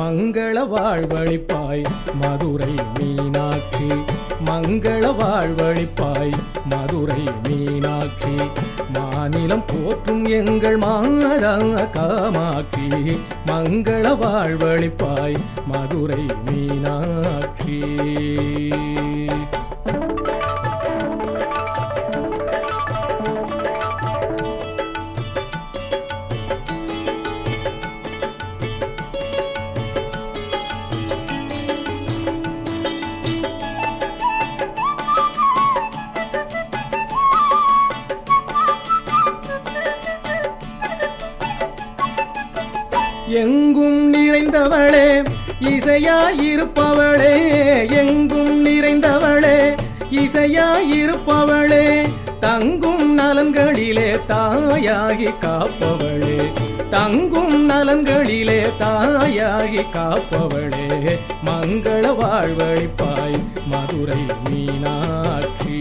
மங்கள வாழ்வழிப்பாய் மதுரை மீனாட்சி மங்கள வாழ்வழிப்பாய் மதுரை மீனாட்சி மாநிலம் போற்றும் எங்கள் மாதா காமாட்சி மங்கள வாழ்வழிப்பாய் மதுரை மீனாட்சி எங்கும் நிறைந்தவளே இசையாயிருப்பவளே எங்கும் நிறைந்தவளே இசையாயிருப்பவளே தங்கும் நலன்களிலே தாயாகி காப்பவளே தங்கும் நலன்களிலே தாயாகி காப்பவளே மங்கள வாழ்வழிப்பாய் மதுரை மீனாட்சி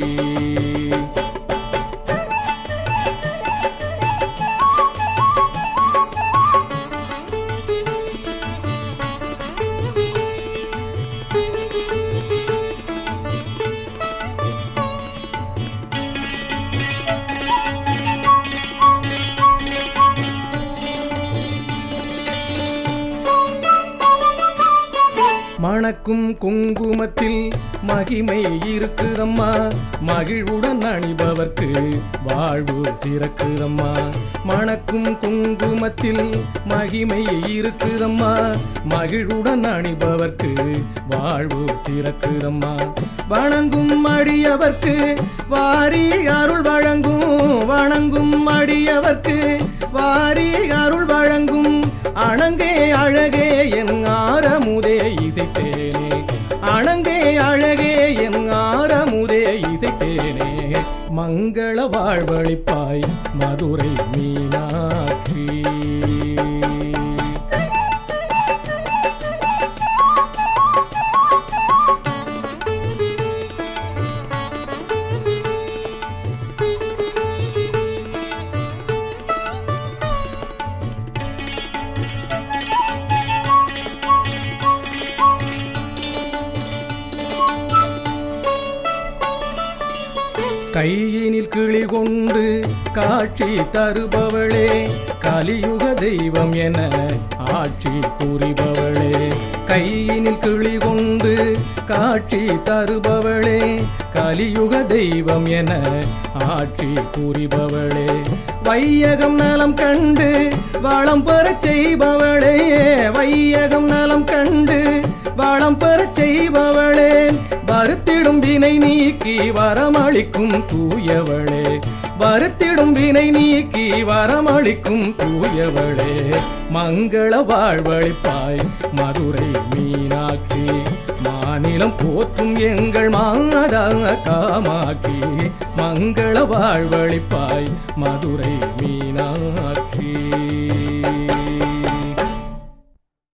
மணக்கும் குங்குமத்தில் மகிமை இருக்குதம்மா மகிழ்வுடன் அணிபவர்க்கு வாழ்வு சிறக்குதம்மா மணக்கும் குங்குமத்தில் மகிமை இருக்குதம்மா மகிழ்வுடன் அணிபவர்க்கு வாழ்வு சிறக்குதம்மா வணங்கும் அடியவர்க்கு வாரி அருள் வழங்கும் வணங்கும் அடியவர்க்கு வாரி அருள் வழங்கும் அணங்கே அழகே என் ஆரமுதே இசைத்தேனே அணங்கே அழகே என் ஆரமுதே இசைத்தேனே மங்கள வாழ்வழிப்பாய் மதுரை மீனாட்சி கையினில் கிளி கொண்டு காட்சி தருபவளே கலியுக தெய்வம் என ஆட்சி புரிபவளே கையினில் கிளி கொண்டு காட்சி தருபவளே கலியுக தெய்வம் என ஆட்சி புரிபவளே வையகம் நலம் கண்டு வளம் பெறச் செய்பவளே வையகம் நலம் கண்டு வளம் பெறச் செய்பவளே வருத்திடும் வினை நீக்கி வரமளிக்கும் தூயவளே வருத்திடும் வினை நீக்கி வரமளிக்கும் தூயவளே மங்கள வாழ்வழிப்பாய் மதுரை மீனாட்சி மாநிலம் போற்றும் எங்கள் மாதா காமாட்சி மங்கள வாழ்வழிப்பாய் மதுரை மீனாட்சி